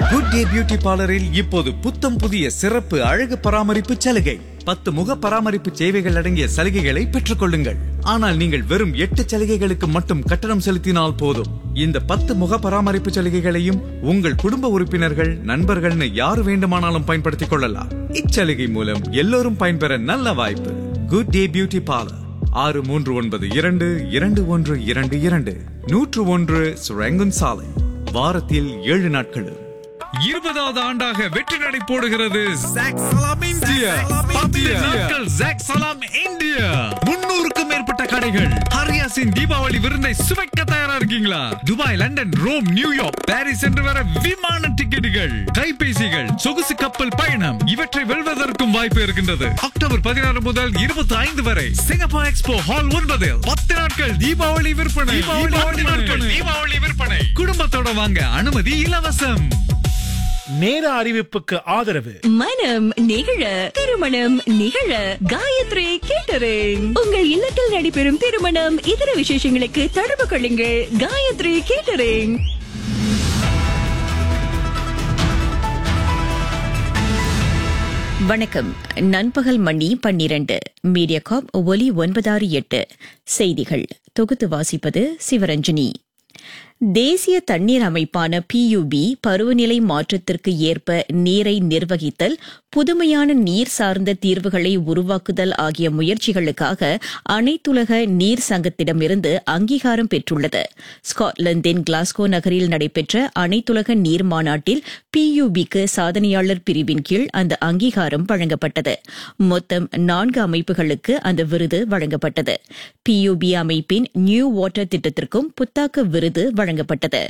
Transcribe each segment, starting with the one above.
good day beauty பார்லரில் இப்போது புத்தம் புதிய சிறப்பு அழகு பராமரிப்பு சலுகை பத்து முக பராமரிப்பு சேவைகள் அடங்கிய சலுகைகளை பெற்றுக் கொள்ளுங்கள் ஆனால் நீங்கள் வெறும் எட்டு சலுகைகளுக்கு மட்டும் கட்டணம் செலுத்தினால் போதும் இந்த பத்து முக பராமரிப்பு சலுகைகளையும் உங்கள் குடும்ப உறுப்பினர்கள் நண்பர்கள்னு யார் வேண்டுமானாலும் பயன்படுத்திக் கொள்ளலாம் இச்சலுகை மூலம் எல்லோரும் பயன்பெற நல்ல வாய்ப்பு குட் டே பியூட்டி பார்லர் ஆறு மூன்று ஒன்பது இரண்டு இரண்டு ஒன்று இரண்டு இரண்டு நூற்று ஒன்று சுரங்குன் சாலை வாரத்தில் ஏழு நாட்களும் இருபதாவது ஆண்டாக வெற்றி நடை போடுகிறது ஜாக் சலாம் இந்தியா பத்து நாட்கள் ஜாக் சலாம் இந்தியா முன்னூறுக்கும் மேற்பட்ட கடைகள் ஹரியாசின் தீபாவளி விருந்தை சுவைக்க தயாரா இருக்கீங்களா Dubai London Rome New York Paris என்று வர விமான டிக்கெட்டுகள் கைபேசிகள் சொகுசு கப்பல் பயணம் இவற்றை வெல்வதற்கும் வாய்ப்பு இருக்கின்றது அக்டோபர் பதினாறு முதல் இருபத்தி ஐந்து வரை சிங்கப்பூர் எக்ஸ்போ ஹால் ஒன்பதில் பத்து நாட்கள் தீபாவளி விற்பனை தீபாவளி நாட்கள் தீபாவளி விற்பனை குடும்பத்தோட வாங்க அனுமதி இலவசம் நேர அறிவிப்புக்கு ஆதரவு மனம் நிகழ திருமணம் நிகழ காயத்ரி கேட்டரிங் உங்கள் இல்லத்தில் நடைபெறும் திருமணம் இதர விசேஷங்களுக்கு தொடர்பு கொள்ளுங்கள் காயத்ரி கேட்டரிங் வணக்கம் நண்பகல் மணி பன்னிரண்டு மீடியாகாப் ஒலி ஒன்பதாறு எட்டு செய்திகள் தொகுத்து வாசிப்பது சிவரஞ்சனி தேசிய தண்ணீர் அமைப்பான பியூபி பருவநிலை மாற்றத்திற்கு ஏற்ப நீரை நிர்வகித்தல் புதுமையான நீர் சார்ந்த தீர்வுகளை உருவாக்குதல் ஆகிய முயற்சிகளுக்காக அனைத்துலக நீர் சங்கத்திடமிருந்து அங்கீகாரம் பெற்றுள்ளது ஸ்காட்லாந்தின் கிளாஸ்கோ நகரில் நடைபெற்ற அனைத்துலக நீர் மாநாட்டில் பியூபிக்கு சாதனையாளர் பிரிவின் கீழ் அந்த அங்கீகாரம் வழங்கப்பட்டது மொத்தம் நான்கு அமைப்புகளுக்கு அந்த விருது வழங்கப்பட்டது பியூபி அமைப்பின் நியூ வாட்டர் திட்டத்திற்கும் புத்தாக்க விருது வழங்கப்பட்டது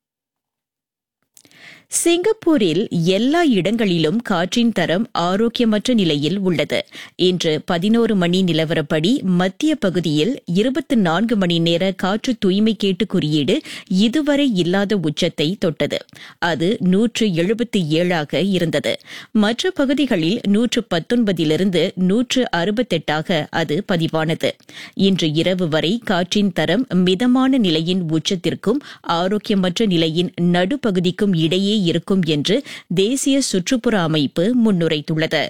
சிங்கப்பூரில் எல்லா இடங்களிலும் காற்றின் தரம் ஆரோக்கியமற்ற நிலையில் உள்ளது இன்று பதினோரு மணி நிலவரப்படி மத்திய பகுதியில் இருபத்தி நான்கு மணி நேர காற்று தூய்மை கேட்டு குறியீடு இதுவரை இல்லாத உச்சத்தை தொட்டது அது நூற்று எழுபத்தி ஏழாக இருந்தது மற்ற பகுதிகளில் நூற்று பத்தொன்பதிலிருந்து நூற்று அறுபத்தெட்டாக அது பதிவானது இன்று இரவு வரை காற்றின் தரம் மிதமான நிலையின் உச்சத்திற்கும் ஆரோக்கியமற்ற நிலையின் நடுப்பகுதிக்கும் இடையே இருக்கும் என்று தேசிய சுற்றுப்புற அமைப்பு முன்னுரைத்துள்ளது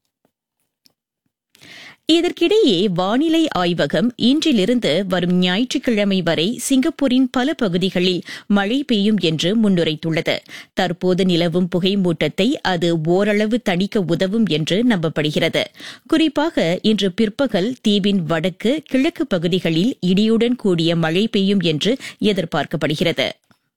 இதற்கிடையே வானிலை ஆய்வகம் இன்றிலிருந்து வரும் ஞாயிற்றுக்கிழமை வரை சிங்கப்பூரின் பல பகுதிகளில் மழை பெய்யும் என்று முன்னுரைத்துள்ளது தற்போது நிலவும் புகை மூட்டத்தை அது ஓரளவு தணிக்க உதவும் என்று நம்பப்படுகிறது குறிப்பாக இன்று பிற்பகல் தீவின் வடக்கு கிழக்கு பகுதிகளில் இடியுடன் கூடிய மழை பெய்யும் என்று எதிர்பார்க்கப்படுகிறது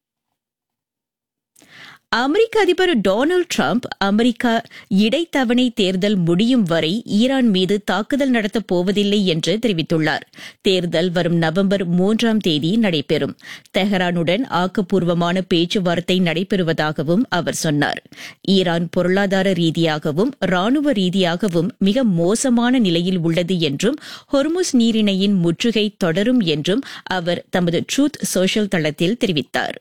அமெரிக்க அதிபர் டொனால்டு டிரம்ப் அமெரிக்கா இடைத்தவணை தேர்தல் முடியும் வரை ஈரான் மீது தாக்குதல் நடத்தப் போவதில்லை என்று தெரிவித்துள்ளார் தேர்தல் வரும் நவம்பர் மூன்றாம் தேதி நடைபெறும் தெஹரானுடன் ஆக்கப்பூர்வமான பேச்சுவார்த்தை நடைபெறுவதாகவும் அவர் சொன்னார் ஈரான் பொருளாதார ரீதியாகவும் ராணுவ ரீதியாகவும் மிக மோசமான நிலையில் உள்ளது என்றும் ஹொர்முஸ் நீரிணையின் முற்றுகை தொடரும் என்றும் அவர் தமது ட்ரூத் சோஷியல் தளத்தில் தெரிவித்தார்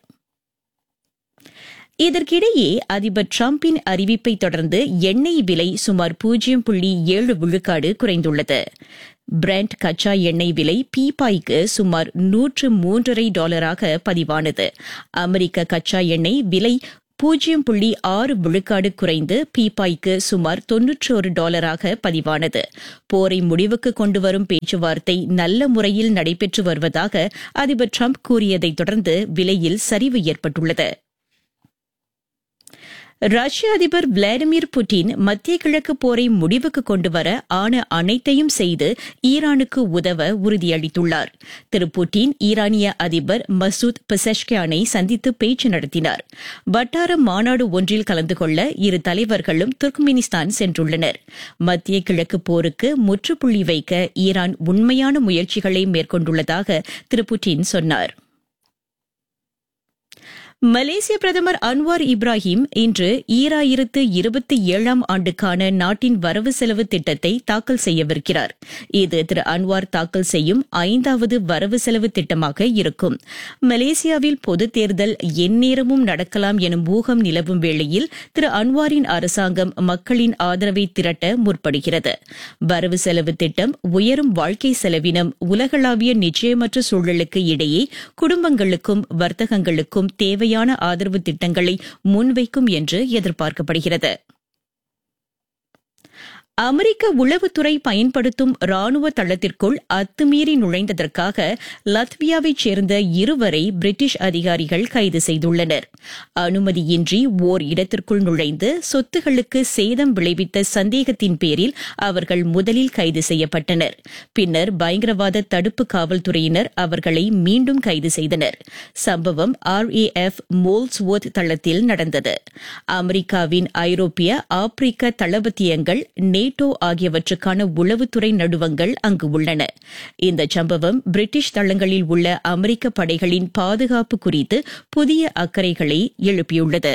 இதற்கிடையே அதிபர் டிரம்பின் அறிவிப்பை தொடர்ந்து எண்ணெய் விலை சுமார் பூஜ்ஜியம் புள்ளி ஏழு விழுக்காடு குறைந்துள்ளது பிரெண்ட் கச்சா எண்ணெய் விலை பீப்பாய்க்கு சுமார் நூற்று மூன்றரை டாலராக பதிவானது அமெரிக்க கச்சா எண்ணெய் விலை பூஜ்ஜியம் புள்ளி ஆறு விழுக்காடு குறைந்து பீப்பாய்க்கு சுமார் தொன்னூற்றோரு டாலராக பதிவானது போரை முடிவுக்கு கொண்டுவரும் பேச்சுவார்த்தை நல்ல முறையில் நடைபெற்று வருவதாக அதிபர் டிரம்ப் கூறியதைத் தொடர்ந்து விலையில் சரிவு ஏற்பட்டுள்ளது ரஷ்ய அதிபர் விளாடிமிர் புட்டின் மத்திய கிழக்கு போரை முடிவுக்கு கொண்டுவர ஆன அனைத்தையும் செய்து ஈரானுக்கு உதவ உறுதியளித்துள்ளார் திரு புட்டின் ஈரானிய அதிபர் மசூத் பெசஷ்கியானை சந்தித்து பேச்சு நடத்தினார் வட்டார மாநாடு ஒன்றில் கலந்து கொள்ள இரு தலைவர்களும் துர்க்மெனிஸ்தான் சென்றுள்ளனர் மத்திய கிழக்கு போருக்கு முற்றுப்புள்ளி வைக்க ஈரான் உண்மையான முயற்சிகளை மேற்கொண்டுள்ளதாக திரு புட்டின் சொன்னார் மலேசிய பிரதமர் அன்வார் இப்ராஹிம் இன்று ஈராயிரத்து இருபத்தி ஏழாம் ஆண்டுக்கான நாட்டின் வரவு செலவு திட்டத்தை தாக்கல் செய்யவிருக்கிறார் இது திரு அன்வார் தாக்கல் செய்யும் ஐந்தாவது வரவு செலவு திட்டமாக இருக்கும் மலேசியாவில் பொதுத் தேர்தல் எந்நேரமும் நடக்கலாம் எனும் ஊகம் நிலவும் வேளையில் திரு அன்வாரின் அரசாங்கம் மக்களின் ஆதரவை திரட்ட முற்படுகிறது வரவு செலவு திட்டம் உயரும் வாழ்க்கை செலவினம் உலகளாவிய நிச்சயமற்ற சூழலுக்கு இடையே குடும்பங்களுக்கும் வர்த்தகங்களுக்கும் தேவை தேவையான ஆதரவு திட்டங்களை முன்வைக்கும் என்று எதிர்பார்க்கப்படுகிறது அமெரிக்க உளவுத்துறை பயன்படுத்தும் ராணுவ தளத்திற்குள் அத்துமீறி நுழைந்ததற்காக லத்வியாவைச் சேர்ந்த இருவரை பிரிட்டிஷ் அதிகாரிகள் கைது செய்துள்ளனர் அனுமதியின்றி ஓர் இடத்திற்குள் நுழைந்து சொத்துகளுக்கு சேதம் விளைவித்த சந்தேகத்தின் பேரில் அவர்கள் முதலில் கைது செய்யப்பட்டனர் பின்னர் பயங்கரவாத தடுப்பு காவல்துறையினர் அவர்களை மீண்டும் கைது செய்தனர் சம்பவம் ஆர்ஏஎஃப் மோல்ஸ்வோர்த் தளத்தில் நடந்தது அமெரிக்காவின் ஐரோப்பிய ஆப்பிரிக்க தளபதியங்கள் நேட்டோ ஆகியவற்றுக்கான உளவுத்துறை நடுவங்கள் அங்கு உள்ளன இந்த சம்பவம் பிரிட்டிஷ் தளங்களில் உள்ள அமெரிக்க படைகளின் பாதுகாப்பு குறித்து புதிய அக்கறைகளை எழுப்பியுள்ளது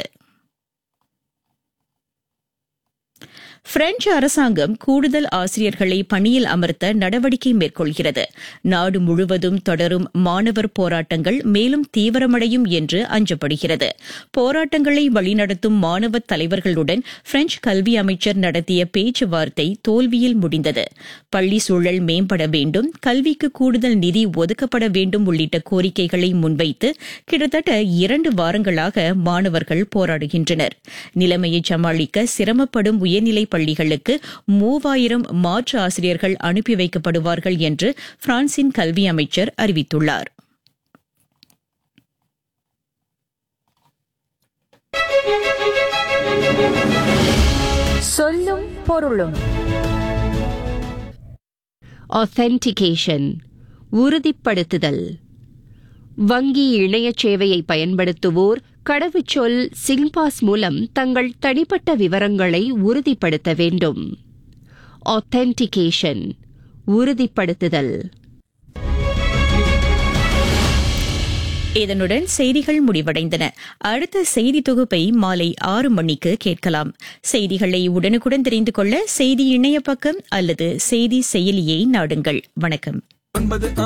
பிரெஞ்சு அரசாங்கம் கூடுதல் ஆசிரியர்களை பணியில் அமர்த்த நடவடிக்கை மேற்கொள்கிறது நாடு முழுவதும் தொடரும் மாணவர் போராட்டங்கள் மேலும் தீவிரமடையும் என்று அஞ்சப்படுகிறது போராட்டங்களை வழிநடத்தும் மாணவ தலைவர்களுடன் பிரெஞ்சு கல்வி அமைச்சர் நடத்திய பேச்சுவார்த்தை தோல்வியில் முடிந்தது பள்ளி சூழல் மேம்பட வேண்டும் கல்விக்கு கூடுதல் நிதி ஒதுக்கப்பட வேண்டும் உள்ளிட்ட கோரிக்கைகளை முன்வைத்து கிட்டத்தட்ட இரண்டு வாரங்களாக மாணவர்கள் போராடுகின்றனர் நிலைமையை சமாளிக்க சிரமப்படும் உயர்நிலை பள்ளிகளுக்கு மூவாயிரம் மாற்று ஆசிரியர்கள் அனுப்பி வைக்கப்படுவார்கள் என்று பிரான்சின் கல்வி அமைச்சர் அறிவித்துள்ளார் சொல்லும் பொருளும் ஆத்தென்டிகேஷன் உறுதிப்படுத்துதல் வங்கி இணைய சேவையை பயன்படுத்துவோர் கடவுச்சொல் சிங்பாஸ் மூலம் தங்கள் தனிப்பட்ட விவரங்களை உறுதிப்படுத்த வேண்டும் ஆத்தென்டிகேஷன் உறுதிப்படுத்துதல் இதனுடன் செய்திகள் முடிவடைந்தன அடுத்த செய்தி தொகுப்பை மாலை ஆறு மணிக்கு கேட்கலாம் செய்திகளை உடனுக்குடன் தெரிந்து கொள்ள செய்தி இணைய பக்கம் அல்லது செய்தி செயலியை நாடுங்கள் வணக்கம்